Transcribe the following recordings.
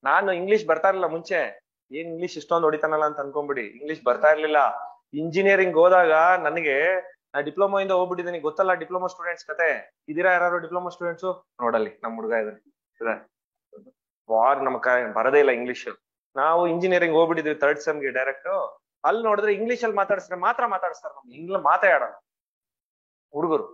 ನಾನು ಇಂಗ್ಲಿಷ್ ಬರ್ತಾ ಇರ್ಲಿಲ್ಲ ಮುಂಚೆ ಏನ್ ಇಂಗ್ಲಿಷ್ ಇಷ್ಟೊಂದು ಹೊಡಿತಾನಲ್ಲ ಅಂತ ಅನ್ಕೊಂಬಿಡಿ ಇಂಗ್ಲಿಷ್ ಬರ್ತಾ ಇರ್ಲಿಲ್ಲ ಇಂಜಿನಿಯರಿಂಗ್ ಹೋದಾಗ ನನಗೆ ನಾ ಡಿಪ್ಲೊಮಾ ಇಂದ ಹೋಗ್ಬಿಟ್ಟಿದ್ದೀನಿ ಗೊತ್ತಲ್ಲ ಡಿಪ್ಲೊಮಾ ಸ್ಟೂಡೆಂಟ್ಸ್ ಕತೆ ಇದೀರಾ ಯಾರು ಡಿಪ್ಲೊಮಾ ಸ್ಟೂಡೆಂಟ್ಸ್ ನೋಡಲ್ಲಿ ನಮ್ ಹುಡುಗ ಇದಾನೆ ವಾರ್ ನಮ್ ಕ ಬರದೇ ಇಲ್ಲ ಇಂಗ್ಲಿಷ್ ನಾವು ಇಂಜಿನಿಯರಿಂಗ್ ಹೋಗ್ಬಿಟ್ಟಿದ್ವಿ ಥರ್ಡ್ ಸೆಮ್ಗೆ ಡೈರೆಕ್ಟ್ ಅಲ್ಲಿ ನೋಡಿದ್ರೆ ಇಂಗ್ಲಿಷ್ ಅಲ್ಲಿ ಮಾತಾಡಿಸ್ತಾರೆ ಮಾತ್ರ ಮಾತಾಡಿಸ್ತಾರೆ ನಮ್ಗೆ ಇಂಗ್ಲ ಮಾತಾಡೋಣ ಹುಡುಗರು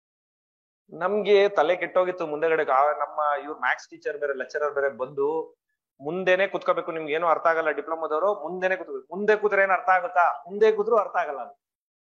ನಮ್ಗೆ ತಲೆ ಕೆಟ್ಟೋಗಿತ್ತು ಮುಂದೆಗಡೆ ಆ- ನಮ್ಮ ಇವ್ರ ಮ್ಯಾಥ್ಸ್ ಟೀಚರ್ ಬೇರೆ ಲೆಕ್ಚರರ್ ಬೇರೆ ಬಂದು ಮುಂದೆನೆ ಕುತ್ಕೋಬೇಕು ನಿಮ್ಗೆ ಏನು ಅರ್ಥ ಆಗಲ್ಲ ಡಿಪ್ಲೊಮಾದವರು ಮುಂದೆನೆ ಕೂತ್ಕೋಬೇಕು ಮುಂದೆ ಕೂತ್ರೆ ಏನ್ ಅರ್ಥ ಆಗುತ್ತಾ ಮುಂದೆ ಕೂತ್ರು ಅರ್ಥ ಆಗಲ್ಲ ಅದು.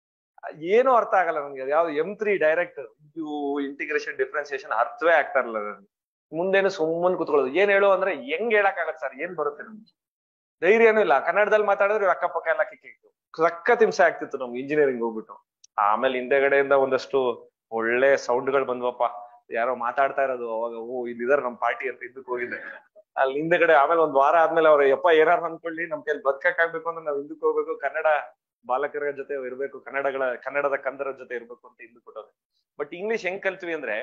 ಏನು ಅರ್ಥ ಆಗಲ್ಲ ನಮ್ಗೆ ಅದು ಯಾವ್ದು ಎಂ ತ್ರೀ ಡೈರೆಕ್ಟ್ ಇವು ಇಂಟಿಗ್ರೇಷನ್ ಡಿಫ್ರೆನ್ಸಿಯೇಷನ್ ಅರ್ಥವೇ ಆಗ್ತಾ ಇರಲ್ಲ ನನ್ಗೆ ಮುಂದೇನು ಸುಮ್ಮನೆ ಕುತ್ಕೊಳ್ಳೋದು ಏನ್ ಹೇಳು ಅಂದ್ರೆ ಹೆಂಗ್ ಹೇಳಕ್ ಆಗತ್ತೆ ಸರ್ ಏನ್ ಬರುತ್ತೆ ನಮ್ಗೆ ಧೈರ್ಯನೂ ಇಲ್ಲ ಕನ್ನಡದಲ್ಲಿ ಮಾತಾಡಿದ್ರೆ ಇವ್ರ್ ಅಕ್ಕಪಕ್ಕ ಎಲ್ಲ ಕಿಕ್ಕಿತ್ತು ಸಖತ್ ಹಿಂಸೆ ಆಗ್ತಿತ್ತು ನಮ್ಗೆ ಇಂಜಿನಿಯರಿಂಗ್ ಹೋಗ್ಬಿಟ್ಟು ಆಮೇಲೆ ಹಿಂದೆಗಡೆಯಿಂದ ಒಂದಷ್ಟು ಒಳ್ಳೆ ಸೌಂಡ್ಗಳು ಬಂದ್ವಪ್ಪ ಯಾರೋ ಮಾತಾಡ್ತಾ ಇರೋದು ಅವಾಗ ಓ ಇಲ್ಲಿದಾರೆ ನಮ್ ಪಾರ್ಟಿ ಅಂತ ಇದಕ್ ಹೋಗಿದ್ದೆ ಅಲ್ಲಿ ಹಿಂದೆಗಡೆ ಆಮೇಲೆ ಒಂದ್ ವಾರ ಆದ್ಮೇಲೆ ಅವ್ರು ಯಪ್ಪ ಏನಾರು ಅನ್ಕೊಳ್ಳಿ ನಮ್ ಕೈಲಿ ಬದುಕಕ್ಕಾಗ್ಬೇಕು ಅಂದ್ರೆ ನಾವ್ ಹಿಂದಕ್ ಹೋಗ್ಬೇಕು ಕನ್ನಡ ಬಾಲಕರ ಜೊತೆ ಇರ್ಬೇಕು ಕನ್ನಡಗಳ ಕನ್ನಡದ ಕಂದರ ಜೊತೆ ಇರ್ಬೇಕು ಅಂತ ಹಿಂದಕ್ ಕೊಟ್ಟವ್ರೆ ಬಟ್ ಇಂಗ್ಲಿಷ್ ಹೆಂಗ್ ಕಲ್ತ್ವಿ ಅಂದ್ರೆ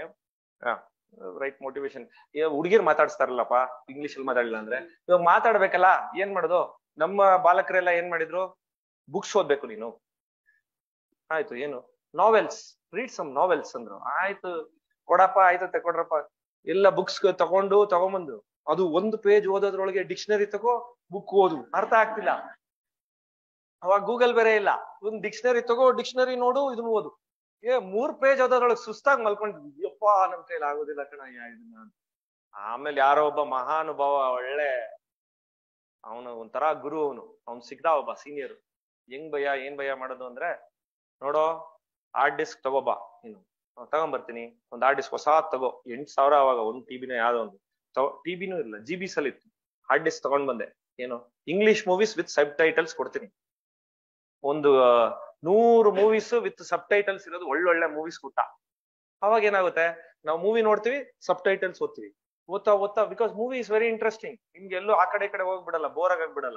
ರೈಟ್ ಮೋಟಿವೇಶನ್ ಹುಡುಗಿರ್ ಮಾತಾಡ್ಸ್ತಾರಲ್ಲಪ್ಪ ಇಂಗ್ಲಿಷ್ ಅಲ್ಲಿ ಮಾತಾಡಿಲ್ಲ ಅಂದ್ರೆ ಇವಾಗ ಮಾತಾಡ್ಬೇಕಲ್ಲ ಏನ್ ಮಾಡೋದು ನಮ್ಮ ಬಾಲಕರೆಲ್ಲ ಏನ್ ಮಾಡಿದ್ರು ಬುಕ್ಸ್ ಓದ್ಬೇಕು ನೀನು ಆಯ್ತು ಏನು ನಾವೆಲ್ಸ್ ರೀಡ್ ಸಮ್ ನಾವೆಲ್ಸ್ ಅಂದ್ರು ಆಯ್ತು ಕೊಡಪ್ಪ ಆಯ್ತು ತಕೊಡ್ರಪ್ಪ ಎಲ್ಲ ಬುಕ್ಸ್ ತಗೊಂಡು ತಗೊಂಬಂದು ಅದು ಒಂದು ಪೇಜ್ ಓದೋದ್ರೊಳಗೆ ಡಿಕ್ಷನರಿ ತಗೋ ಬುಕ್ ಓದು ಅರ್ಥ ಆಗ್ತಿಲ್ಲ ಅವಾಗ ಗೂಗಲ್ ಬೇರೆ ಇಲ್ಲ ಒಂದ್ ಡಿಕ್ಷನರಿ ತಗೋ ಡಿಕ್ಷನರಿ ನೋಡು ಇದನ್ನ ಓದು ಏ ಮೂರ್ ಪೇಜ್ ಓದೋದ್ರೊಳಗೆ ಸುಸ್ತಾಗಿ ಮಲ್ಕೊಂಡಿದ್ವಿ ಯಪ್ಪ ನಮ್ ಕೈಲಿ ಆಗೋದಿಲ್ಲ ಕಣ ಯಾ ಇದನ್ನ ಅಂತ. ಆಮೇಲೆ ಯಾರೋ ಒಬ್ಬ ಮಹಾನುಭಾವ ಒಳ್ಳೆ ಅವನು ಒಂಥರ ಗುರು ಅವನು ಅವ್ನ್ ಸಿಗ್ದ ಒಬ್ಬ ಸೀನಿಯರ್ ಹೆಂಗ್ ಭಯ ಏನ್ ಭಯ ಮಾಡೋದು ಅಂದ್ರೆ ನೋಡೋ ಹಾರ್ಡ್ ಡಿಸ್ಕ್ ತಗೋಬಾ ನೀನು ನಾನ್ ತಗೊಂಬರ್ತೀನಿ ಒಂದ್ ಹಾರ್ಡ್ ಡಿಸ್ಕ್ ಹೊಸ ತಗೋ ಎಂಟ್ ಸಾವಿರ ಅವಾಗ ಒಂದ್ ಟಿಬಿನ ಯಾವ್ದೋ ಒಂದು ಟಿಬಿನೂ ಇಲ್ಲ ಜಿ ಬಿ ಸಲ್ ಇತ್ತು ಹಾರ್ಡ್ ಡಿಸ್ಕ್ ತಗೊಂಡ್ ಬಂದೆ ಏನು English movies with subtitles ಕೊಡ್ತೀನಿ ಒಂದು ಆ, ನೂರು ಮೂವೀಸ್ ವಿತ್ ಸಬ್ ಟೈಟಲ್ಸ್ ಇರೋದು ಒಳ್ಳೊಳ್ಳೆ ಮೂವೀಸ್ ಕೊಟ್ಟ ಅವಾಗ ಏನಾಗುತ್ತೆ ನಾವು ಮೂವಿ ನೋಡ್ತೀವಿ ಸಬ್ ಟೈಟಲ್ಸ್ ಓದ್ತೀವಿ ಓದ್ತಾ ಓದ್ತಾ because movie is very interesting ನಿಮ್ಗೆ ಎಲ್ಲೂ ಆ ಕಡೆ ಈ ಕಡೆ ಹೋಗ್ಬಿಡಲ್ಲ ಬೋರ್ ಆಗ್ಬಿಡಲ್ಲ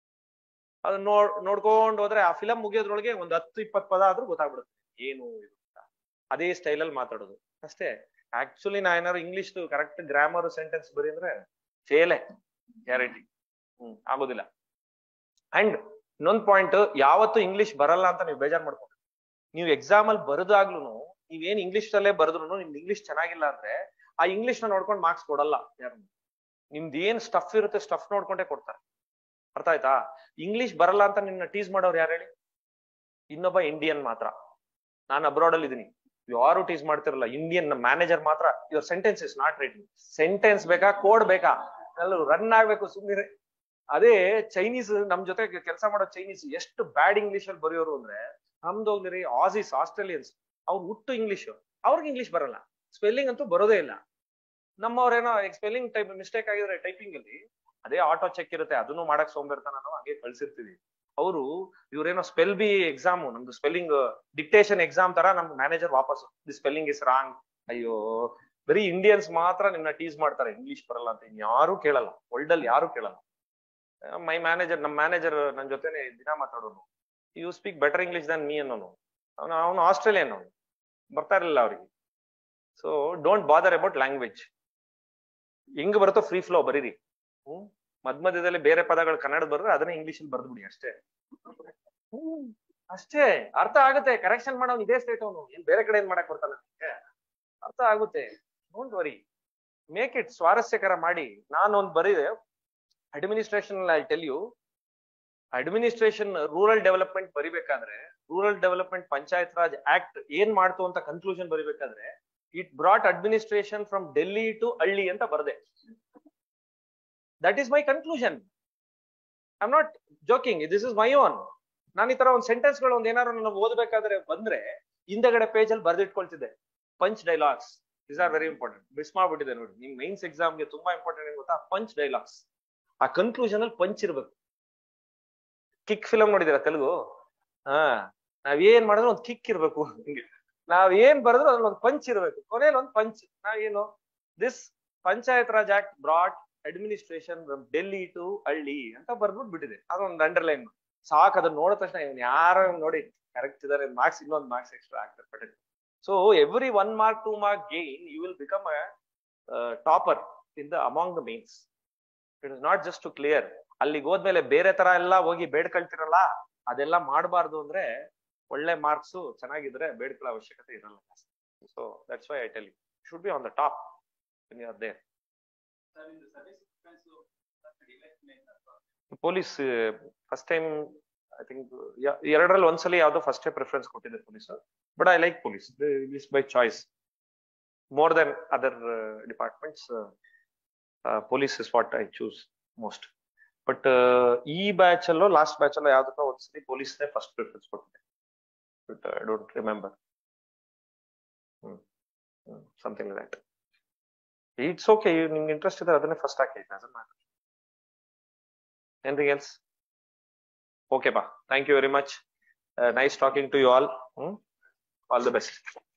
ಅದನ್ನ ನೋಡ್ ನೋಡ್ಕೊಂಡು ಹೋದ್ರೆ ಆ ಫಿಲಂ ಮುಗಿಯೋದ್ರೊಳಗೆ ಒಂದ್ ಹತ್ತು ಇಪ್ಪತ್ ಪದ ಆದ್ರೂ ಗೊತ್ತಾಗ್ಬಿಡುತ್ತೆ ಏನು ಇದು ಅಂತ ಅದೇ ಸ್ಟೈಲ್ ಅಲ್ಲಿ ಮಾತಾಡೋದು ಅಷ್ಟೇ ಆಕ್ಚುಲಿ ನಾ ಏನಾದ್ರು ಇಂಗ್ಲಿಷ್ ಕರೆಕ್ಟ್ ಗ್ರಾಮರ್ ಸೆಂಟೆನ್ಸ್ ಬರೀ ಅಂದ್ರೆ ಫೇಲೆ ಗ್ಯಾರಂಟಿ ಹ್ಮ್ ಆಗೋದಿಲ್ಲ ಅಂಡ್ ಇನ್ನೊಂದ್ ಪಾಯಿಂಟ್ ಯಾವತ್ತು ಇಂಗ್ಲಿಷ್ ಬರಲ್ಲ ಅಂತ ನೀವು ಬೇಜಾರ್ ಮಾಡ್ಕೊಂಡು ನೀವು ಎಕ್ಸಾಮ್ ಅಲ್ಲಿ ಬರದಾಗ್ಲೂ ನೀವೇನ್ ಇಂಗ್ಲಿಷ್ ಅಲ್ಲೇ ಬರೆದ್ರು ನಿಮ್ದು ಇಂಗ್ಲಿಷ್ ಚೆನ್ನಾಗಿಲ್ಲ ಅಂದ್ರೆ ಆ ಇಂಗ್ಲಿಷ್ ನ ನೋಡ್ಕೊಂಡು ಮಾರ್ಕ್ಸ್ ಕೊಡಲ್ಲ ಯಾರು ನಿಮ್ದು ಏನ್ ಸ್ಟಫ್ ಇರುತ್ತೆ ಸ್ಟಫ್ ನೋಡ್ಕೊಂಡೇ ಕೊಡ್ತಾರೆ ಅರ್ಥ ಆಯ್ತಾ ಇಂಗ್ಲಿಷ್ ಬರಲ್ಲ ಅಂತ ನಿನ್ನ ಟೀಸ್ ಮಾಡೋರು ಯಾರು ಹೇಳಿ ಇನ್ನೊಬ್ಬ ಇಂಡಿಯನ್ ಮಾತ್ರ ನಾನು ಅಬ್ರಾಡ್ ಅಲ್ಲಿ ಇದೀನಿ ಯಾರು ಟೀಸ್ ಮಾಡ್ತಿರಲ್ಲ ಇಂಡಿಯನ್ ಮ್ಯಾನೇಜರ್ ಮಾತ್ರ your sentence is not right sentence ಬೇಕಾ ಕೋಡ್ ಬೇಕಾ ಎಲ್ಲರೂ ರನ್ ಆಗ್ಬೇಕು ಸುಮ್ಮನೆ ಅದೇ ಚೈನೀಸ್ ನಮ್ ಜೊತೆ ಕೆಲಸ ಮಾಡೋ ಚೈನೀಸ್ ಎಷ್ಟು ಬ್ಯಾಡ್ ಇಂಗ್ಲಿಷ್ ಅಲ್ಲಿ ಬರೆಯೋರು ಅಂದ್ರೆ ನಮ್ದು ಹೋಗ್ಲಿರಿ ಆಸಿಸ್ ಆಸ್ಟ್ರೇಲಿಯನ್ಸ್ ಅವ್ರು ಹುಟ್ಟು ಇಂಗ್ಲಿಷ್ ಅವ್ರಿಗೆ ಇಂಗ್ಲಿಷ್ ಬರಲ್ಲ ಸ್ಪೆಲ್ಲಿಂಗ್ ಅಂತೂ ಬರೋದೇ ಇಲ್ಲ ನಮ್ಮವ್ರೇನೋ ಸ್ಪೆಲ್ಲಿಂಗ್ ಟೈಪ್ ಮಿಸ್ಟೇಕ್ ಆಗಿದ್ರೆ ಟೈಪಿಂಗ್ ಅಲ್ಲಿ ಅದೇ ಆಟೋ ಚೆಕ್ ಇರುತ್ತೆ ಅದನ್ನು ಮಾಡಕ್ ಸೋಂಬೇರ್ತಾನ ನಾವು ಹಂಗೆ ಕಳ್ಸಿರ್ತೀವಿ ಅವರು ಇವ್ರೇನೋ ಸ್ಪೆಲ್ ಬಿ ಎಕ್ಸಾಮ್ ನಮ್ದು ಸ್ಪೆಲ್ಲಿಂಗ್ ಡಿಕ್ಟೇಷನ್ ಎಕ್ಸಾಮ್ ತರ ನಮ್ ಮ್ಯಾನೇಜರ್ ವಾಪಸ್ ದಿ ಸ್ಪೆಲ್ಲಿಂಗ್ ಇಸ್ ರಾಂಗ್ ಅಯ್ಯೋ ಬರೀ ಇಂಡಿಯನ್ಸ್ ಮಾತ್ರ ನಿನ್ನ ಟೀಸ್ ಮಾಡ್ತಾರೆ ಇಂಗ್ಲಿಷ್ ಬರಲ್ಲ ಅಂತ ಯಾರು ಕೇಳಲ್ಲ ವರ್ಲ್ಡ್ ಅಲ್ಲಿ ಯಾರು ಕೇಳಲ್ಲ ಮೈ ಮ್ಯಾನೇಜರ್ ನಮ್ ಮ್ಯಾನೇಜರ್ ನನ್ ಜೊತೆನೆ ದಿನ ಮಾತಾಡೋನು you speak better English than me ಅನ್ನೋನು ಅವನು ಅವನು ಆಸ್ಟ್ರೇಲಿಯನ್ ಅವನು ಬರ್ತಾ ಇರಲಿಲ್ಲ ಅವ್ರಿಗೆ so don't bother about language ಹೆಂಗ್ ಬರುತ್ತೋ ಫ್ರೀ ಫ್ಲೋ ಬರೀರಿ ಹ್ಮ್ ಮಧ್ಯ ಮಧ್ಯದಲ್ಲಿ ಬೇರೆ ಪದಗಳು ಕನ್ನಡ ಬರೆದ್ರೆ ಅದನ್ನೇ ಇಂಗ್ಲಿಷ್ ಅಲ್ಲಿ ಬರ್ದ್ಬಿಡಿ ಅಷ್ಟೇ ಹ್ಮ್ ಅಷ್ಟೇ ಅರ್ಥ ಆಗುತ್ತೆ ಕರೆಕ್ಷನ್ ಮಾಡೋನು ಇದೇ ಸ್ಟೇಟ್ ಅವನು ಏನ್ ಬೇರೆ ಕಡೆ ಏನ್ ಮಾಡಕ್ ಬರ್ತಾನೆ ನಿಮ್ಗೆ? ಅರ್ಥ ಆಗುತ್ತೆ ಡೋಂಟ್ ವರಿ ಮೇಕ್ ಇಟ್ ಸ್ವಾರಸ್ಯಕರ ಮಾಡಿ ನಾನು ಒಂದ್ ಬರೀದೆ administration I tell you administration rural development ಬರಿಬೇಕಾದ್ರೆ rural development panchayat raj act ಏನ್ ಮಾಡ್ತು ಅಂತ ಕನ್ಕ್ಲೂಷನ್ ಬರಿಬೇಕಾದ್ರೆ it brought administration from Delhi to ಹಳ್ಳಿ ಅಂತ ಬರ್ದೆ that is my conclusion I am not joking this is my own ನಾನು ಈ ತರ ಒಂದು ಸೆಂಟೆನ್ಸ್ ಗಳು ಒಂದ್ ಏನಾದ್ರು ನಾನು ಓದ್ಬೇಕಾದ್ರೆ ಬಂದ್ರೆ ಹಿಂದೆಗಡೆ ಪೇಜ್ ಅಲ್ಲಿ ಬರ್ದಿಟ್ಕೊಳ್ತಿದ್ದೆ punch dialogues is are very important miss ಮಾಡ್ಬಿಟ್ಟಿದೆ ನೋಡಿ ನಿಮ್ ಮೈನ್ಸ್ ಎಕ್ಸಾಮ್ಗೆ ತುಂಬಾ ಇಂಪಾರ್ಟೆಂಟ್ ಏನ್ ಗೊತ್ತಾ ಪಂಚ್ ಡೈಲಾಗ್ಸ್ ಆ ಕನ್ಕ್ಲೂಷನ್ ಅಲ್ಲಿ ಪಂಚ್ ಇರ್ಬೇಕು ಕಿಕ್ ಫಿಲಮ್ ನೋಡಿದಿರಾ ತೆಲುಗು ಹಾ ನಾವ್ ಏನ್ ಮಾಡಿದ್ರು ಒಂದ್ ಕಿಕ್ ಇರ್ಬೇಕು ಹಿಂಗೆ ನಾವ್ ಏನ್ ಬರೆದ್ರು ಅದ್ರಲ್ಲಿ ಒಂದು ಪಂಚ್ ಇರ್ಬೇಕು ಕೊನೆಯಲ್ಲಿ ಒಂದು ಪಂಚ್ ನಾವೇನು this panchayat raj act brought administration from Delhi to ಹಳ್ಳಿ ಅಂತ ಬರ್ದ್ಬಿಟ್ಟು ಬಿಟ್ಟಿದೆ ಅದೊಂದು ಅಂಡರ್ಲೈನ್ ಸಾಕ್ ಅದನ್ನ ನೋಡಿದ ತಕ್ಷಣ ಇವ್ನು ಯಾರು ನೋಡಿ ಕರೆಕ್ಟ್ ಇದಾರೆ ಮಾರ್ಕ್ಸ್ ಇನ್ನೊಂದು ಮಾರ್ಕ್ಸ್ ಎಕ್ಸ್ಟ್ರಾ ಆಗ್ತಾರೆ but so every one mark two mark gain you will become a topper in the among the mains it is not just to clear ಅಲ್ಲಿಗೆ ಹೋದ್ಮೇಲೆ ಬೇರೆ ತರ ಎಲ್ಲ ಹೋಗಿ ಬೇಡ್ಕೊಳ್ತಿರಲ್ಲ ಅದೆಲ್ಲ ಮಾಡಬಾರ್ದು ಅಂದ್ರೆ ಒಳ್ಳೆ ಮಾರ್ಕ್ಸ್ ಚೆನ್ನಾಗಿದ್ರೆ ಬೇಡ್ಕೊಳ್ಳೋ ಅವಶ್ಯಕತೆ ಇರಲ್ಲ so that's why I tell you should be on the top there police first time I think ಎರಡರಲ್ಲಿ ಒಂದ್ಸಲಿ ಯಾವ್ದೋ ಫಸ್ಟ್ ಪ್ರಿಫರೆನ್ಸ್ ಕೊಟ್ಟಿದೆ police but I like police is by choice more than other departments police is what I choose most but ಈ batch ಅಲ್ಲೋ last batch ಅಲ್ಲೋ ಯಾವ್ದಕ್ಕೋ ಒಂದ್ಸಲಿ ಪೊಲೀಸ್ನೇ ಫಸ್ಟ್ ಪ್ರಿಫರೆನ್ಸ್ ಕೊಟ್ಟಿದೆ but I don't remember something like that it's okay ನಿಮ್ಗೆ interest ಇದೆ ಅದನ್ನೇ ಫಸ್ಟ್ ಹಾಕಿ doesn't matter anything else okay ಬಾ thank you very much nice talking to you all all the best